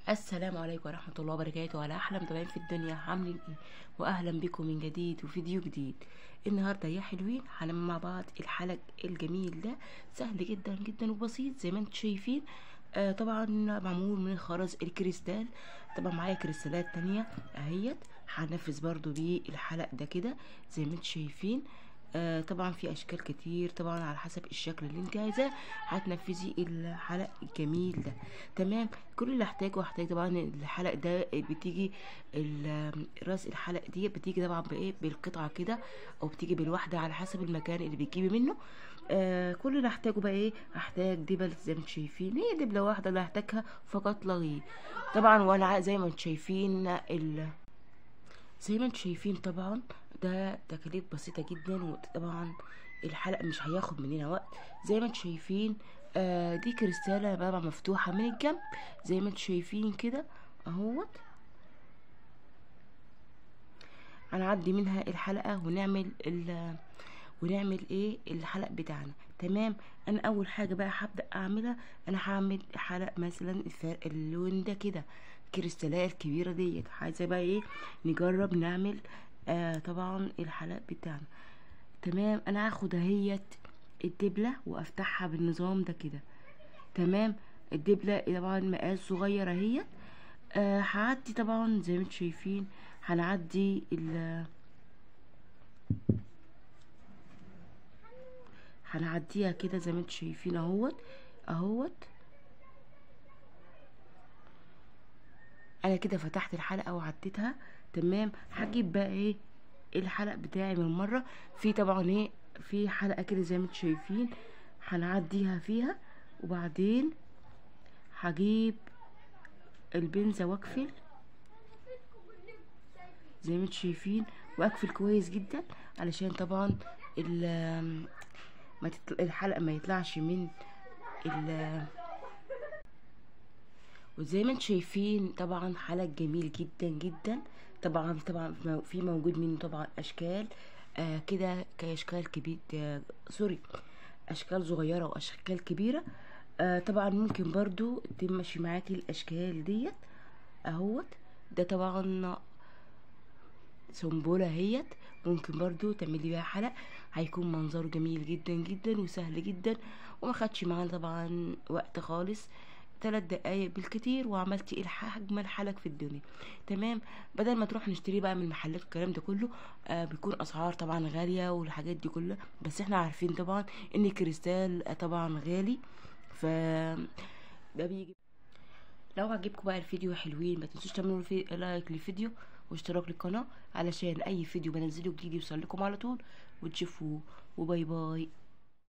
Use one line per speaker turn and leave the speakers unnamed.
السلام عليكم ورحمة الله وبركاته على أحلى متابعين في الدنيا عاملين ايه وأهلا بكم من جديد وفيديو جديد النهاردة يا حلوين هنعمل مع بعض الحلق الجميل ده سهل جدا جدا وبسيط زي ما انتم شايفين آه طبعا معمول من خرز الكريستال طبعا معايا كريستالات تانية اهيت هنفذ برضو بيه الحلق ده كده زي ما انتم شايفين آه طبعا في اشكال كتير طبعا على حسب الشكل اللي انت عايزاه هتنفذي الحلق الجميل ده تمام كل اللي هحتاجه هحتاج طبعا الحلق ده بتيجي ال- راس الحلق دي بتيجي طبعا بايه بالقطعه كده او بتيجي بالواحده على حسب المكان اللي بتجيبي منه آه كل اللي هحتاجه بقى ايه هحتاج دبل زي ما انتم شايفين هي دبله واحده اللي هحتاجها فقط لا غير طبعا وانا زي ما انتم شايفين ال زي ما انتم شايفين طبعا ده تكاليف بسيطة جدا وطبعا الحلقة مش هياخد مننا وقت زي ما انتم شايفين آه دي كريستالة بابا مفتوحة من الجنب زي ما انتم شايفين كده اهوت هنعدي منها الحلقة ونعمل ال ونعمل ايه الحلق بتاعنا تمام انا اول حاجة بقى هبدأ اعملها انا هعمل حلق مثلا الفرق اللون ده كده الكريستالات الكبيرة ديت عايزة بقى ايه نجرب نعمل آه طبعا الحلق بتاعنا تمام انا هاخد اهيت الدبلة وافتحها بالنظام ده كده تمام الدبلة طبعا مقاس صغير اهيت آه هعدي طبعا زي ما انتم شايفين هنعدي ال هنعديها كده زي ما انتم شايفين اهوت اهوت انا كده فتحت الحلقه وعديتها تمام هجيب بقى ايه الحلق بتاعي من مره في طبعا ايه في حلقه كده زي ما انتم شايفين هنعديها فيها وبعدين هجيب البنزة واقفل زي ما انتم شايفين واقفل كويس جدا علشان طبعا ال ما تطل... الحلقه ما يطلعش من ال وزي ما انتم شايفين طبعا حلق جميل جدا جدا طبعا طبعا في موجود منه طبعا اشكال آه كده كاشكال كبير آه سوري اشكال صغيره واشكال كبيره آه طبعا ممكن برضو تمشي معاكي الاشكال ديت اهوت ده طبعا سنبولة هيت ممكن برضو تعملي بيها حلق هيكون منظره جميل جدا جدا وسهل جدا وما خدش معانا طبعا وقت خالص ثلاث دقايق بالكتير وعملتي اجمل حلق في الدنيا تمام بدل ما تروح نشتري بقى من المحلات والكلام ده كله آه بيكون اسعار طبعا غاليه والحاجات دي كلها بس احنا عارفين طبعا ان الكريستال طبعا غالي ف ده بيجي لو عجبكم بقى الفيديو حلوين ما تنسوش تعملوا في لايك للفيديو واشتراك للقناه علشان اي فيديو بنزله جديد يوصل لكم على طول وتشوفوه وباي باي